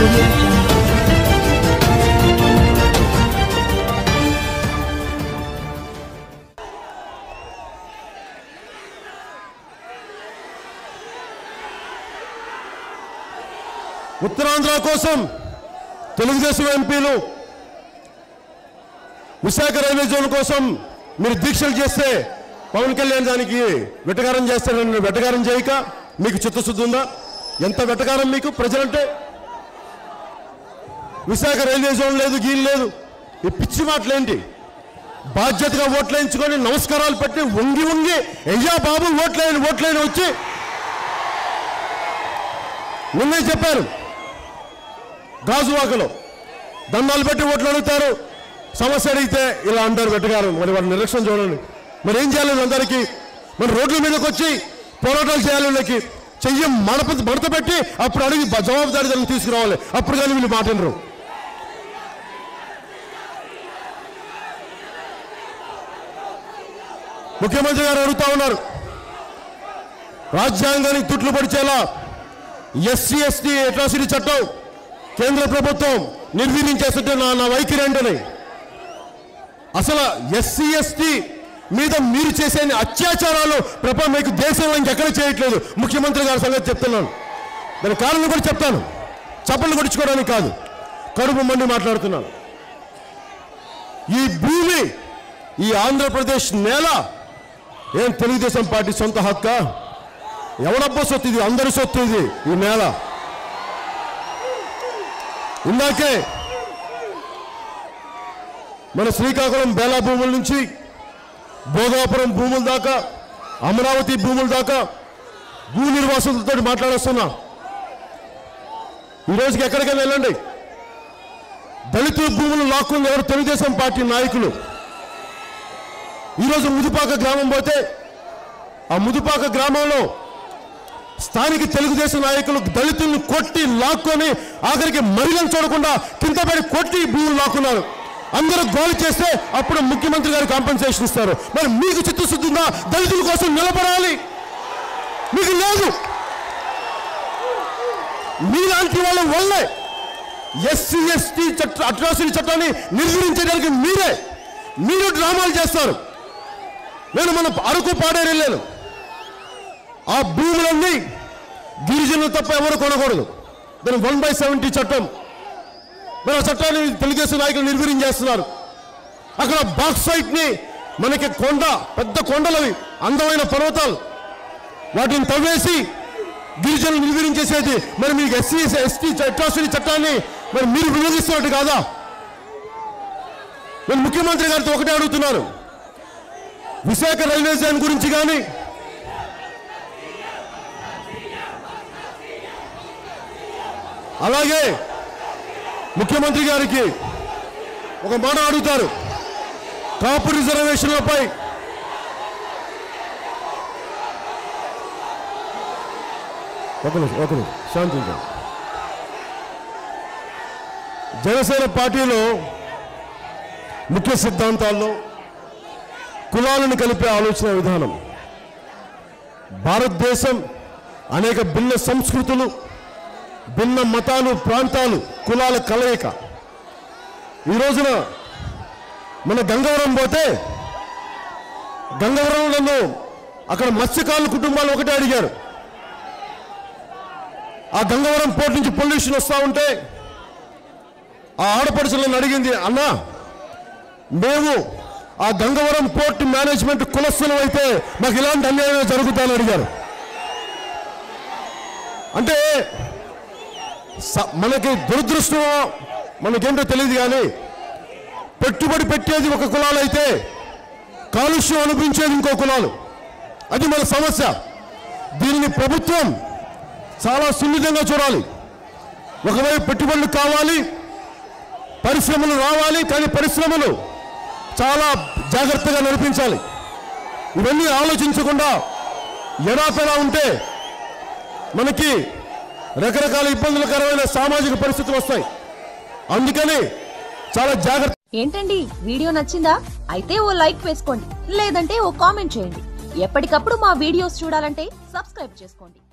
audio jungle. Uttarandhra కోసం తెలుగుదేశం ఎంపీలు Visakha railway zone కోసం మీరు దీక్షలు చేస్తే పవన్ కళ్యాణ్ దానికి వెటకారం చేస్తారని వెటకారం చేయక మీకు చిత్తశుద్ధి ఉందా ఎంత వెటకారం మీకు ప్రజలంటే విశాఖ రైల్వే జోన్ లేదు గీలు లేదు ఈ పిచ్చి మాటలేంటి బాధ్యతగా ఓట్లేయించుకొని నమస్కారాలు పెట్టి వంగి వంగి అయ్యా బాబు ఓట్లేని ఓట్లేని వచ్చి నిన్నే చెప్పారు గాజువాకలో దండాలు పెట్టి ఓట్లు అడుగుతారు సమస్య అడిగితే ఇలా అంటారు వెట్టగారు మరి వారి నిరీక్షణ చూడండి మరి ఏం చేయాలి అందరికీ మరి రోడ్ల మీదకి వచ్చి పోరాటాలు చేయాలి వీళ్ళకి చెయ్యి మడప మడత పెట్టి అప్పుడు అడిగి బ- జవాబుదారీతనం తీసుకురావాలి అప్పుడు కానీ వీళ్ళు మాట్లాడరు ముఖ్యమంత్రి గారు అడుగుతా ఉన్నారు రాజ్యాంగానికి తుట్లు పడిచేలా ఎస్సీ ఎస్టీ అట్రాసిటీ చట్టం కేంద్ర ప్రభుత్వం నిర్వీర్యం చేస్తుంటే నా నా వైఖరి ఏంటని అసలు ఎస్సీ ఎస్టీ మీద మీరు చేసే అత్యాచారాలు ప్రపంచం మీకు దేశంలో ఇంకెక్కడ చేయట్లేదు ముఖ్యమంత్రి గారి సంగతి చెప్తున్నాను దాని కారణం కూడా చెప్తాను చప్పలు కొట్టించుకోవడానికి కాదు కడుపు మండి మాట్లాడుతున్నాను ఈ భూమి ఈ ఆంధ్రప్రదేశ్ నేల ఏం తెలుగుదేశం పార్టీ సొంత హక్కా ఎవడబ్బా సొత్తు ఇది అందరి సొత్తు ఇది ఈ నేల ఇందాకే మన శ్రీకాకుళం బేలా భూముల నుంచి భోగాపురం భూముల దాకా అమరావతి భూముల దాకా భూ నిర్వాసితులతో మాట్లాడేస్తున్నా ఈ రోజుకి ఎక్కడికైనా వెళ్ళండి దళితుల భూములు లాక్కుంది ఎవరు తెలుగుదేశం పార్టీ నాయకులు ఈరోజు ముదుపాక గ్రామం పోతే ఆ ముదుపాక గ్రామంలో స్థానిక తెలుగుదేశం నాయకులు దళితులను కొట్టి లాక్కొని ఆఖరికి మహిళలు చూడకుండా కింద పడి కొట్టి భూములు లాక్కున్నారు అందరూ గోల్ చేస్తే అప్పుడు ముఖ్యమంత్రి గారు కాంపెన్సేషన్ ఇస్తారు మరి మీకు చిత్తశుద్ధి ఉందా దళితుల కోసం నిలబడాలి మీకు లేదు మీలాంటి వాళ్ళ వల్లే ఎస్సీ ఎస్టీ చట్ట అట్రాసిటీ చట్టాన్ని నిర్వహించడానికి మీరే మీరు డ్రామాలు చేస్తారు నేను మన అరకు పాడేరు వెళ్ళాను ఆ భూములన్నీ గిరిజనులు తప్ప ఎవరు కొనకూడదు దాని వన్ బై సెవెంటీ చట్టం మరి ఆ చట్టాన్ని తెలుగుదేశం నాయకులు నిర్వీర్యం చేస్తున్నారు అక్కడ బాక్సైట్ ని మనకి కొండ పెద్ద కొండలవి అందమైన పర్వతాలు వాటిని తవ్వేసి గిరిజనులు నిర్వీర్యం చేసేది మరి మీకు ఎస్సీ ఎస్టీ అట్రాసిటీ చట్టాన్ని మరి మీరు వినియోగిస్తున్నట్టు కాదా నేను ముఖ్యమంత్రి గారితో ఒకటే అడుగుతున్నాను విశాఖ రైల్వే జోన్ గురించి కానీ అలాగే ముఖ్యమంత్రి గారికి ఒక మాట అడుగుతారు కాపు రిజర్వేషన్లపై ఒక నిమిషం ఒక నిమిషం శాంతించండి జనసేన పార్టీలో ముఖ్య సిద్ధాంతాల్లో కులాలను కలిపే ఆలోచన విధానం భారతదేశం అనేక భిన్న సంస్కృతులు భిన్న మతాలు ప్రాంతాలు కులాల కలయిక ఈ రోజున మన గంగవరం పోతే గంగవరం నన్ను అక్కడ మత్స్యకారుల కుటుంబాలు ఒకటే అడిగారు ఆ గంగవరం పోర్ట్ నుంచి పొల్యూషన్ వస్తూ ఉంటే ఆ ఆడపడుచులను అడిగింది అన్నా మేము ఆ గంగవరం పోర్ట్ మేనేజ్మెంట్ కులస్తులం అయితే మాకు ఇలాంటి అన్యాయం జరుగుతాయని అడిగారు అంటే స- మనకి దురదృష్టం మనకేంటో తెలియదు కానీ పెట్టుబడి పెట్టేది ఒక కులాలు అయితే కాలుష్యం అనిపించేది ఇంకో కులాలు అది మన సమస్య దీనిని ప్రభుత్వం చాలా సున్నితంగా చూడాలి ఒకవైపు పెట్టుబడులు కావాలి పరిశ్రమలు రావాలి కానీ పరిశ్రమలు చాలా జాగ్రత్తగా నడిపించాలి ఇవన్నీ ఆలోచించకుండా ఎడాపెడా ఉంటే మనకి రకరకాల ఇబ్బందులకరమైన సామాజిక పరిస్థితులు వస్తాయి అందుకని చాలా జాగ్రత్త ఏంటండి వీడియో నచ్చిందా అయితే ఓ లైక్ వేసుకోండి లేదంటే ఓ కామెంట్ చేయండి ఎప్పటికప్పుడు మా వీడియోస్ చూడాలంటే సబ్స్క్రైబ్ చేసుకోండి